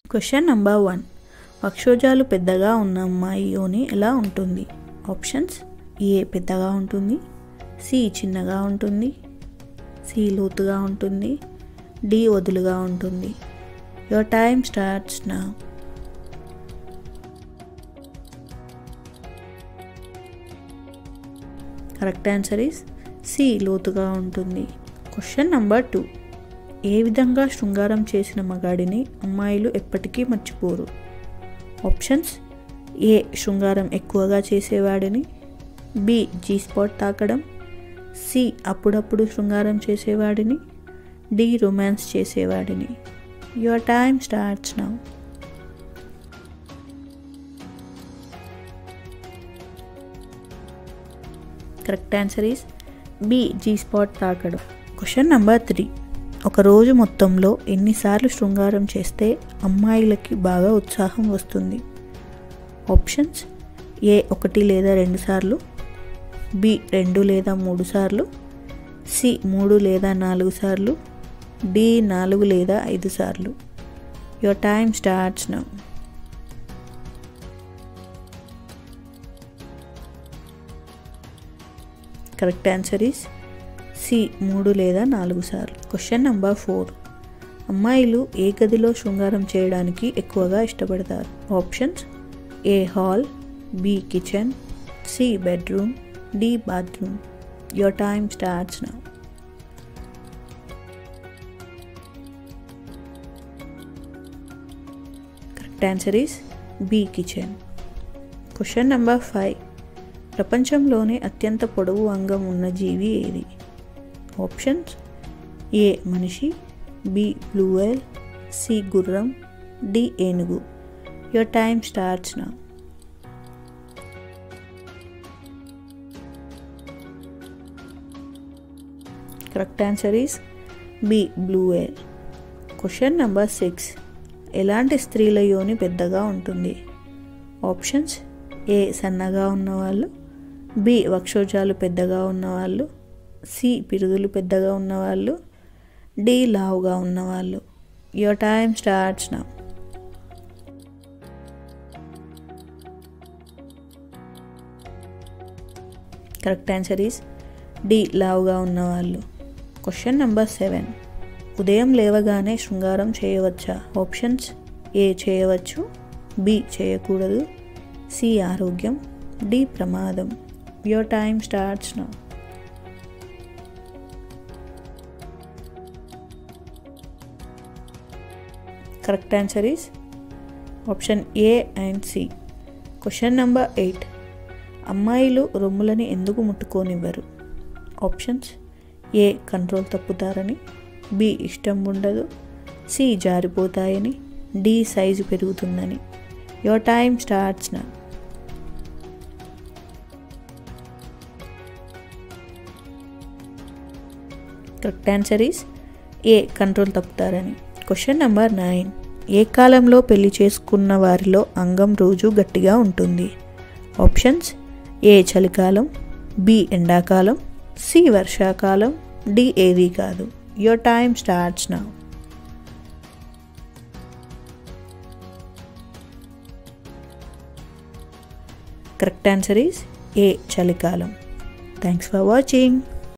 question number one వక్షోజాలు పెద్దగా ఉన్న అమ్మాయి యోని ఎలా ఉంటుంది ఆప్షన్స్ ఏ పెద్దగా ఉంటుంది సి చిన్నగా ఉంటుంది సి లోతుగా ఉంటుంది డి వదులుగా ఉంటుంది your time starts now correct answer is C లోతుగా ఉంటుంది క్వశ్చన్ నంబర్ టూ ఏ విధంగా శృంగారం చేసిన మగాడిని అమ్మాయిలు ఎప్పటికీ మర్చిపోరు ఆప్షన్స్ ఏ శృంగారం ఎక్కువగా చేసేవాడిని బి జీ స్పాట్ తాకడం సి అప్పుడప్పుడు శృంగారం చేసేవాడిని డి రొమాన్స్ చేసేవాడిని your time starts now correct answer is B G spot తాకడం క్వశ్చన్ నెంబర్ త్రీ ఒక రోజు మొత్తంలో ఎన్నిసార్లు శృంగారం చేస్తే అమ్మాయిలకి బాగా ఉత్సాహం వస్తుంది ఆప్షన్స్ ఏ ఒకటి లేదా రెండు సార్లు బి రెండు లేదా మూడు సార్లు సి మూడు లేదా నాలుగు సార్లు డి నాలుగు లేదా ఐదు సార్లు your time starts now correct answer is C మూడు లేదా నాలుగు సార్లు క్వశ్చన్ నెంబర్ ఫోర్ అమ్మాయిలు ఏ గదిలో శృంగారం చేయడానికి ఎక్కువగా ఇష్టపడతారు options A hall B kitchen C bedroom D bathroom your time starts now correct answer is B kitchen question number five ప్రపంచంలోనే అత్యంత పొడవు అంగం ఉన్న జీవి ఏది ఆప్షన్స్ ఏ మనిషి బి బ్లూ వైల్ సి గుర్రం డి ఏనుగు your time starts now correct answer is B blue whale question number six ఎలాంటి స్త్రీల యోని పెద్దగా ఉంటుంది ఆప్షన్స్ ఏ సన్నగా ఉన్నవాళ్ళు బి వక్షోజాలు పెద్దగా ఉన్నవాళ్ళు సి పిరుదులు పెద్దగా ఉన్నవాళ్ళు డి లావుగా ఉన్నవాళ్ళు your time starts now correct answer is D లావుగా ఉన్నవాళ్ళు క్వశ్చన్ నెంబర్ సెవెన్ ఉదయం లేవగానే శృంగారం చేయవచ్చా ఆప్షన్స్ ఏ చేయవచ్చు బి చేయకూడదు సి ఆరోగ్యం డి ప్రమాదం your time starts now correct answer is option A and C question number eight అమ్మాయిలు రొమ్ములని ఎందుకు ముట్టుకోనివ్వరు ఆప్షన్స్ ఏ కంట్రోల్ తప్పుతారని బి ఇష్టం ఉండదు సి జారిపోతాయని డి సైజు పెరుగుతుందని your time starts now correct answer is A control తప్పుతారని క్వశ్చన్ నెంబర్ నైన్ ఏ కాలంలో పెళ్లి చేసుకున్న వారిలో అంగం రోజు గట్టిగా ఉంటుంది ఆప్షన్స్ ఏ చలికాలం బి ఎండాకాలం సి వర్షాకాలం డి ఏది కాదు your time starts now correct answer is A చలికాలం థ్యాంక్స్ ఫర్ వాచింగ్